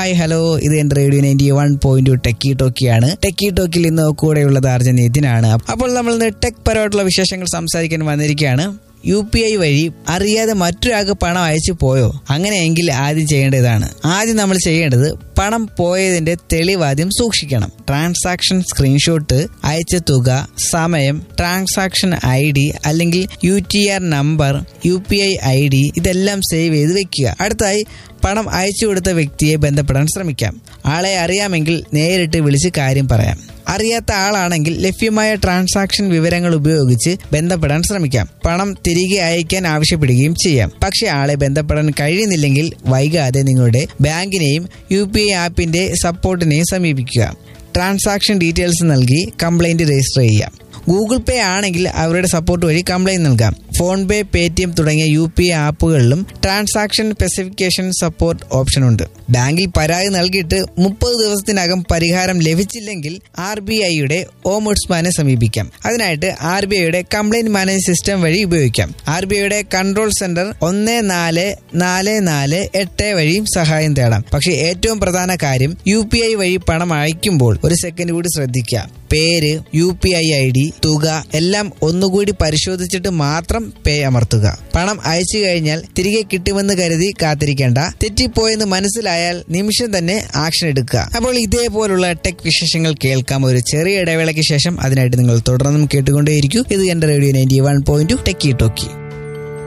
hi hello ഇത് എന്റെ radio ninety one point techie ടോക്കിയാണ് ടെക്കി ടോക്കിൽ ഇന്ന് കൂടെയുള്ളത് അർജൻ നിതിനാണ് അപ്പോൾ നമ്മൾ ഇന്ന് ടെക് പരമായിട്ടുള്ള വിശേഷങ്ങൾ സംസാരിക്കാൻ വന്നിരിക്കുകയാണ് യു പി ഐ വഴി അറിയാതെ മറ്റൊരാൾക്ക് പണം അയച്ചു പോയോ അങ്ങനെയെങ്കിൽ ആദ്യം ചെയ്യേണ്ടതാണ് ആദ്യം നമ്മൾ ചെയ്യേണ്ടത് പണം പോയതിന്റെ തെളിവാദ്യം സൂക്ഷിക്കണം ട്രാൻസാക്ഷൻ സ്ക്രീൻഷോട്ട് അയച്ച തുക സമയം ട്രാൻസാക്ഷൻ ഐ ഡി അല്ലെങ്കിൽ U T R number U P I I D ഇതെല്ലാം സേവ് ചെയ്ത് വെക്കുക അടുത്തായി പണം അയച്ചു കൊടുത്ത വ്യക്തിയെ ബന്ധപ്പെടാൻ ശ്രമിക്കാം ആളെ അറിയാമെങ്കിൽ നേരിട്ട് വിളിച്ച് കാര്യം പറയാം അറിയാത്ത ആളാണെങ്കിൽ ലഭ്യമായ ട്രാൻസാക്ഷൻ വിവരങ്ങൾ ഉപയോഗിച്ച് ബന്ധപ്പെടാൻ ശ്രമിക്കാം പണം തിരികെ അയക്കാൻ ആവശ്യപ്പെടുകയും ചെയ്യാം പക്ഷെ ആളെ ബന്ധപ്പെടാൻ കഴിയുന്നില്ലെങ്കിൽ വൈകാതെ നിങ്ങളുടെ ബാങ്കിനെയും യു പി ഐ ആപ്പിന്റെ സപ്പോർട്ടിനെയും സമീപിക്കുക ട്രാൻസാക്ഷൻ ഡീറ്റെയിൽസ് നൽകി കംപ്ലൈന്റ് രജിസ്റ്റർ ചെയ്യാം ഗൂഗിൾ പേ ആണെങ്കിൽ അവരുടെ സപ്പോർട്ട് വഴി കംപ്ലൈന്റ് നൽകാം PhonePe Paytm തുടങ്ങിയ യു പി ഐ ആപ്പുകളിലും ട്രാൻസാക്ഷൻ സ്പെസിഫിക്കേഷൻ സപ്പോർട്ട് ഓപ്ഷൻ ഉണ്ട് ബാങ്കിൽ പരാതി നൽകിയിട്ട് മുപ്പത് ദിവസത്തിനകം പരിഹാരം ലഭിച്ചില്ലെങ്കിൽ ആർ ബി ഐയുടെ ഓംബുഡ്സ്മാനെ സമീപിക്കാം അതിനായിട്ട് ആർ ബി ഐയുടെ കംപ്ലൈന്റ് മാനേജ് സിസ്റ്റം വഴി ഉപയോഗിക്കാം ആർ ബി ഐയുടെ കൺട്രോൾ സെന്റർ ഒന്ന് നാല് നാല് നാല് എട്ട് വഴിയും സഹായം തേടാം പക്ഷേ ഏറ്റവും പ്രധാന കാര്യം യു പി ഐ വഴി പണം അയക്കുമ്പോൾ ഒരു സെക്കൻഡ് കൂടി ശ്രദ്ധിക്കുക പേര് U P I I D തുക എല്ലാം ഒന്നുകൂടി പരിശോധിച്ചിട്ട് മാത്രം പേ അമർത്തുക പണം അയച്ചു കഴിഞ്ഞാൽ തിരികെ കിട്ടുമെന്ന് കരുതി കാത്തിരിക്കേണ്ട തെറ്റിപ്പോയെന്ന് മനസ്സിലായാൽ നിമിഷം തന്നെ ആക്ഷൻ എടുക്കുക അപ്പോൾ ഇതേപോലുള്ള ടെക് വിശേഷങ്ങൾ കേൾക്കാം ഒരു ചെറിയ ഇടവേളയ്ക്ക് ശേഷം അതിനായിട്ട് നിങ്ങൾ തുടർന്നും കേട്ടുകൊണ്ടേയിരിക്കും ഇത് എന്റെ radio ninety one point techie talkie